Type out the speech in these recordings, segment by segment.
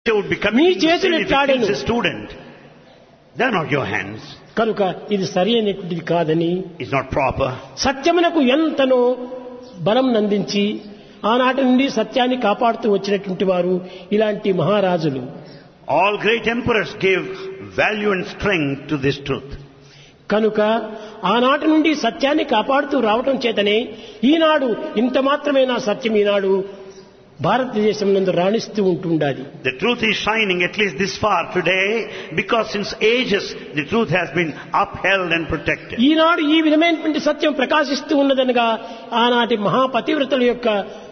would be committing me sin చేతులు if he ఎట్లాడెను? kills a student. They're not your hands. కనుక ఇది సరి అయినటువంటిది కాదని It's not proper. సత్యమునకు ఎంతనో బలం నందించి ఆనాటి నుండి సత్యాన్ని కాపాడుతూ వచ్చినటువంటి వారు ఇలాంటి మహారాజులు All great emperors gave value and strength to this truth. కనుక ఆనాటి నుండి సత్యాన్ని కాపాడుతూ రావటం చేతనే ఈనాడు ఇంత మాత్రమే నా సత్యం ఈనాడు భారతదేశం నందు రాణిస్తూ ఉంటుండాలి The truth is shining at least this far today because since ages the truth has been upheld and protected. ఈనాడు ఈ విధమైనటువంటి సత్యం ప్రకాశిస్తూ ఉన్నదనగా ఆనాటి మహాపతివ్రతల యొక్క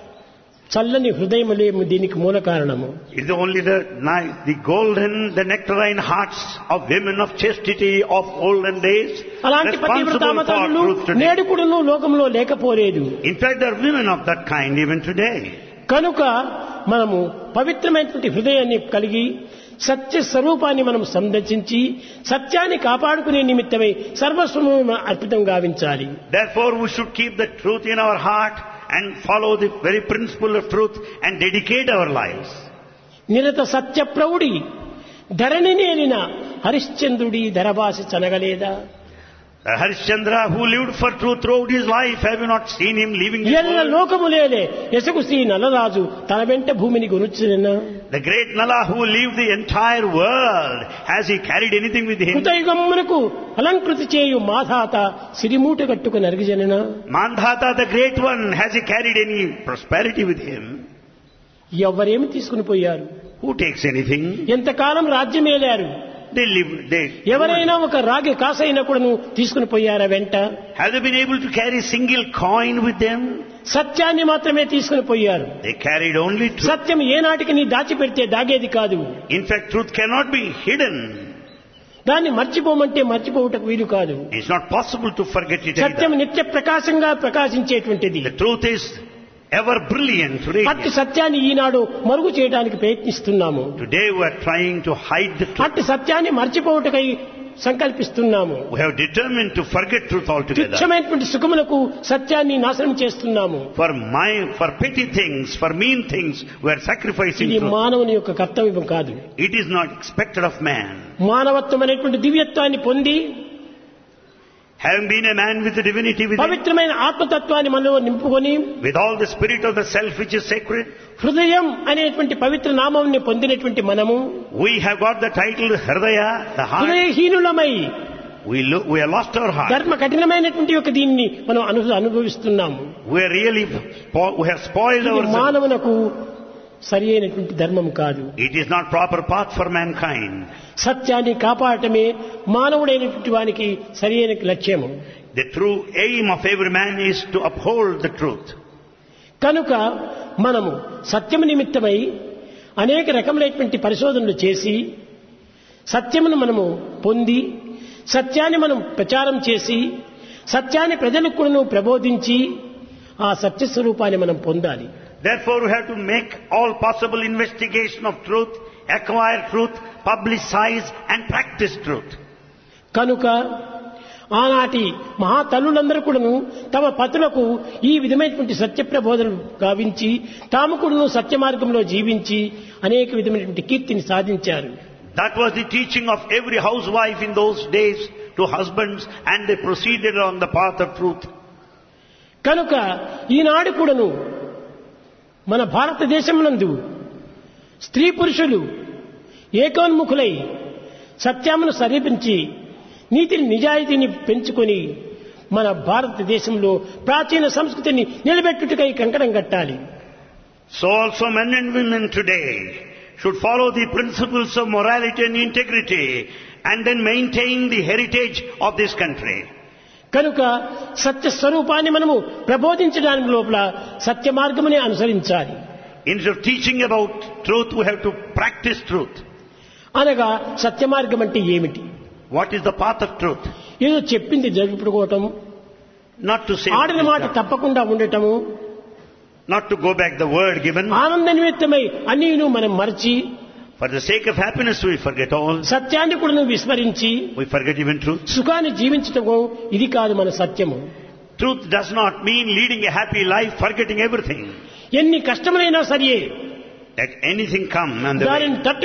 చల్లని హృదయములే దీనికి మూల కారణము It's only the, ni- the golden, the nectarine hearts of women of chastity of olden days అలాంటి responsible for పతివ్రతామతలు truth today. నేడుకుడును లోకంలో లేకపోలేదు In fact, there are women of that kind even today. కనుక మనము పవిత్రమైనటువంటి హృదయాన్ని కలిగి సత్య స్వరూపాన్ని మనం సందర్శించి సత్యాన్ని కాపాడుకునే నిమిత్తమై సర్వస్వము అర్పితం గావించాలి Therefore, we should keep the truth in our heart and follow the very principle of truth and dedicate our lives. నిరత Satya ప్రౌఢి Dharani నేలిన హరిశ్చంద్రుడి ధరభాష చనగలేదా Uh, Harishchandra, who lived for truth throughout his life, have you not seen him leaving this ఎల్ల world? లోకములేలే ఎసగు Shri Nalaraju తన వెంట భూమిని గొనుచున The great Nala who lived the entire world, has he carried anything with him? కృతయుగమ్మునకు అలంకృతి చేయు మాధాత సిరిమూట కట్టుకు నరిగిజనన Mandhata, the great one, has he carried any prosperity with him? ఎవరేమి తీసుకుని పోయారు Who takes anything? ఎంతకాలం రాజ్యమేలారు They live, they. ఎవరైనా ఒక రాగి కాసైనా కూడాను తీసుకుని పోయారా వెంట Have they been able to carry single coin with them? సత్యాన్ని మాత్రమే తీసుకుని పోయారు They carried only truth. సత్యం ఏనాటికి నీ దాచిపెడితే దాగేది కాదు In fact, truth cannot be hidden. దాన్ని మర్చిపోమంటే మర్చిపోవటకు వీలు కాదు It's not possible to forget it Satyam either. నిత్య ప్రకాశంగా ప్రకాశించేటువంటిది The truth is ever brilliant, అట్టి radiant. సత్యాన్ని ఈనాడు మరుగు చేయడానికి ప్రయత్నిస్తున్నాము Today we are trying to hide the truth. అట్టి సత్యాన్ని మర్చిపోవటకై సంకల్పిస్తున్నాము We have determined to forget truth altogether. తుచ్చమైనటువంటి సుఖములకు సత్యాన్ని నాశనం చేస్తున్నాము For my, for petty things, for mean things, we are sacrificing ఇది truth. మానవుని యొక్క కర్తవ్యం కాదు It is not expected of man. మానవత్వం అనేటువంటి దివ్యత్వాన్ని పొంది Having been a man with the divinity within, పవిత్రమైన ఆత్మతత్వాన్ని మనలో నింపుకొని with all the spirit of the self which is sacred, హృదయం అనేటువంటి పవిత్ర నామంని పొందినటువంటి మనము we have got the title Hridaya, the heart. హృదయహీనులమై We, lo- we have lost our heart. ధర్మ కఠినమైనటువంటి యొక్క దీన్ని మనం అను అనుభవిస్తున్నాము We are really, spo- we have spoiled ఇది ourselves. మానవునకు సరి అయినటువంటి ధర్మం కాదు It is not proper path for mankind. సత్యాన్ని కాపాడటమే మానవుడైనటువంటి వానికి సరి అయిన లక్ష్యము The true aim of every man is to uphold the truth. కనుక మనము సత్యము నిమిత్తమై అనేక రకములైనటువంటి పరిశోధనలు చేసి సత్యమును మనము పొంది సత్యాన్ని మనం ప్రచారం చేసి సత్యాన్ని ప్రజలకు కూడా ప్రబోధించి ఆ సత్య స్వరూపాన్ని మనం పొందాలి Therefore, we have to make all possible investigation of truth, acquire truth, publicize and practice truth. కనుక ఆనాటి మహా తల్లులందరూ కూడాను తమ పతులకు ఈ విధమైనటువంటి సత్య ప్రబోధనలు గావించి తాము కూడాను సత్య మార్గంలో జీవించి అనేక విధమైనటువంటి కీర్తిని సాధించారు That was the teaching of every housewife in those days to husbands and they proceeded on the path of truth. కనుక ఈనాడు కూడాను మన భారతదేశమునందు స్త్రీ పురుషులు ఏకోన్ముఖులై సత్యమును సమీపించి నీతిని నిజాయితీని పెంచుకొని మన భారతదేశంలో ప్రాచీన సంస్కృతిని నిలబెట్టుటకై కంకణం కట్టాలి So also men and women today should follow the principles of morality and integrity and then maintain the heritage of this country. కనుక సత్య స్వరూపాన్ని మనము ప్రబోధించడానికి లోపల సత్య మార్గమునే అనుసరించాలి Instead of teaching about truth, we have to practice truth. అనగా సత్య మార్గం అంటే ఏమిటి What is the path of truth? ఏదో చెప్పింది జరుపుకోవటం Not to say, ఆడిన మాట తప్పకుండా ఉండటము not to go back the word given. ఆనంద నిమిత్తమై అన్నీను మనం మరచి For the sake of happiness, we forget all. సత్యాన్ని కూడా విస్మరించి We forget even truth. సుఖాన్ని జీవించటము ఇది కాదు మన సత్యము Truth does not mean leading a happy life, forgetting everything. ఎన్ని కష్టములైనా సరియే Let anything come and the way. దానిని తట్టు